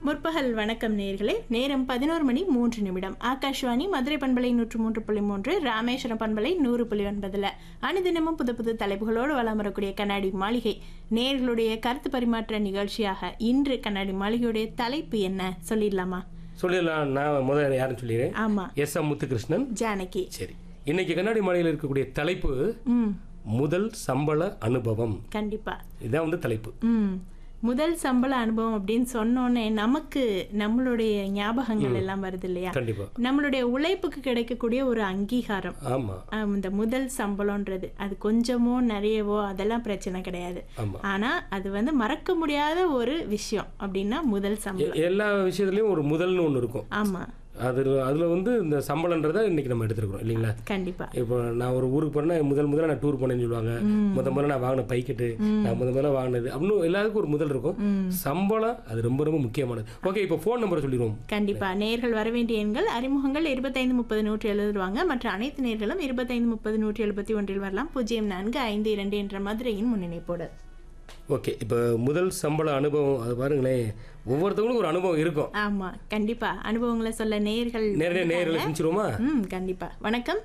முற்பகல் வணக்கம் நேர்களே நேரம் பதினோரு மணி மூன்று நிமிடம் ஆகாஷ்வாணி மதுரை பண்பலை நூற்று மூன்று புள்ளி மூன்று ராமேஸ்வரம் பண்பலை நூறு புள்ளி ஒன்பதுல அனுதினமும் புது புது தலைப்புகளோடு வலம் வரக்கூடிய கண்ணாடி மாளிகை நேர்களுடைய கருத்து பரிமாற்ற நிகழ்ச்சியாக இன்று கண்ணாடி மாளிகையுடைய தலைப்பு என்ன சொல்லிடலாமா சொல்லிடலாம் நான் முதல்ல யாருன்னு சொல்லிடுறேன் ஆமா எஸ் எம் முத்துகிருஷ்ணன் ஜானகி சரி இன்னைக்கு கண்ணாடி மாலையில் இருக்கக்கூடிய தலைப்பு ம் முதல் சம்பள அனுபவம் கண்டிப்பா இதான் வந்து தலைப்பு ம் முதல் சம்பள அனுபவம் அப்படின்னு சொன்னோன்னே நமக்கு நம்மளுடைய ஞாபகங்கள் எல்லாம் வருது இல்லையா கண்டிப்பா நம்மளுடைய உழைப்புக்கு கிடைக்கக்கூடிய ஒரு அங்கீகாரம் ஆமா ஆம், இந்த முதல் சம்பளம்ன்றது அது கொஞ்சமோ நிறையவோ அதெல்லாம் பிரச்சனை கிடையாது ஆமா ஆனா அது வந்து மறக்க முடியாத ஒரு விஷயம் அப்படின்னா முதல் சம்பளம் எ- எல்லா விஷயத்துலயும் ஒரு முதல்னு ஒன்று இருக்கும் ஆமா அது அதுல வந்து இந்த சம்பளன்றதை இன்னைக்கு நம்ம எடுத்துருக்கோம் இல்லைங்களா கண்டிப்பா இப்போ நான் ஒரு ஊருக்கு போனேன்னா முதல் முதல்ல நான் டூர் போனேன்னு சொல்லுவாங்க முத முதல்ல நான் வாங்கின பைக்கெட்டு நான் முத முதல்ல வாங்கினது அப்படின்னு எல்லாருக்கும் ஒரு முதல் இருக்கும் சம்பளம் அது ரொம்ப ரொம்ப முக்கியமானது ஓகே இப்போ ஃபோன் நம்பர் சொல்லிடுவோம் கண்டிப்பா நேர்கள் வர வேண்டிய எண்கள் அறிமுகங்கள் இருபத்தைந்து முப்பது நூற்றி எழுதுவாங்க மற்ற அனைத்து நேர்களும் இருபத்தைந்து முப்பது நூற்றி எழுபத்தி ஒன்றில் வரலாம் பூஜ்ஜியம் நான்கு ஐந்து இரண்டு என்ற மதுரையின் முன்னிணைப்போடு ஓகே இப்போ முதல் சம்பள அனுபவம் அது பாருங்களேன் ஒவ்வொருத்தவங்களுக்கும் ஒரு அனுபவம் இருக்கும் ஆமா கண்டிப்பா அனுபவங்களை சொல்ல நேர்கள் நேரடியாக நேரில் செஞ்சிருவோமா ம் கண்டிப்பா வணக்கம்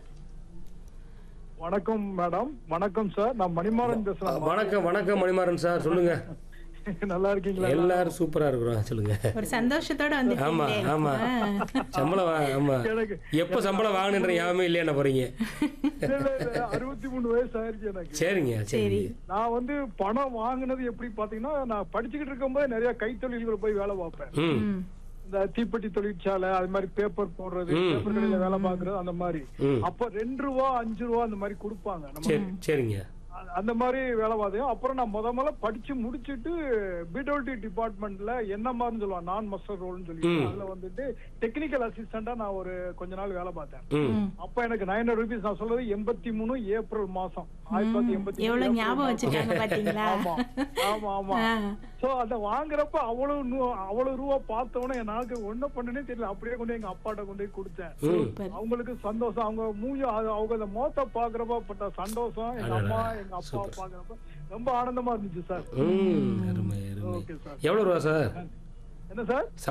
வணக்கம் மேடம் வணக்கம் சார் நான் மணிமாறன் பேசுறேன் வணக்கம் வணக்கம் மணிமாறன் சார் சொல்லுங்க நல்லா இருக்கீங்களா எல்லாரும் சூப்பரா இருக்கிறோம் சொல்லுங்க ஒரு சந்தோஷத்தோட வந்து ஆமா ஆமா சம்பளம் வா- ஆமா எனக்கு எப்போ சம்பளம் வாங்கினுன்ற யாமே இல்லையா என்ன போறீங்க இல்ல, இல்ல, இல்ல, அறுபத்தி மூணு வயசு ஆயிருச்சு எனக்கு சரிங்க சரி நான் வந்து பணம் வாங்குனது எப்படி பாத்தீங்கன்னா நான் படிச்சுக்கிட்டு இருக்கும்போது நிறைய கைத்தொழில்கள் போய் வேலை பார்ப்பேன் ம் ம் இந்த தீப்பெட்டி தொழிற்சாலை அது மாதிரி பேப்பர் போடுறது பேப்பர் கடையில வேலை பாக்குறது அந்த மாதிரி ம். அப்ப ரெண்டு ரூபா அஞ்சு ரூபா அந்த மாதிரி கொடுப்பாங்க நம்ம சரி சரிங்க அ- அந்த மாதிரி வேலை பார்த்தேன் அப்புறம் நான் முத முதல்ல படிச்சு முடிச்சிட்டு பிடபிள்யூடி டிபார்ட்மெண்ட்ல என்னமான்னு சொல்லுவாங்க நான் மஸ்டர் ரோல்னு சொல்லி அதுல வந்துட்டு டெக்னிக்கல் அசிஸ்டண்டா நான் ஒரு கொஞ்ச நாள் வேலை பார்த்தேன் ம் அப்ப எனக்கு நைன் ஹண்ட்ரட் ருபீஸ் நான் சொல்றது எண்பத்தி மூணு ஏப்ரல் மாசம் ஆயிரத்தி தொள்ளாயிரத்தி எண்பத்தி எவ்வளவு ஞாபகம் வச்சிருக்காங்க பாத்தீங்களா ஆமா ஆமா ஆமா ஆ. சோ அத வாங்குறப்ப அவ்வளவு நூ- அவ்வளவு ரூபா பார்த்தவொடனே என் நாக்கு என்ன பண்ணனே தெரியல அப்படியே கொண்டு போய் எங்க அப்பாட்ட கொண்டு போய் கொடுத்தேன் சூப்பர் அவங்களுக்கு சந்தோஷம் அவங்க மூஞ்சி அது- அவங்க அந்த மோத்த பாக்குறப்ப பட்ட சந்தோஷம் எங்க அம்மா எங்க அப்பா பாக்குறப்ப ரொம்ப ஆனந்தமா இருந்துச்சு சார் ம் அருமை அருமை ஓகே சார் எவ்வளோ ரூபா சார் என்ன சார்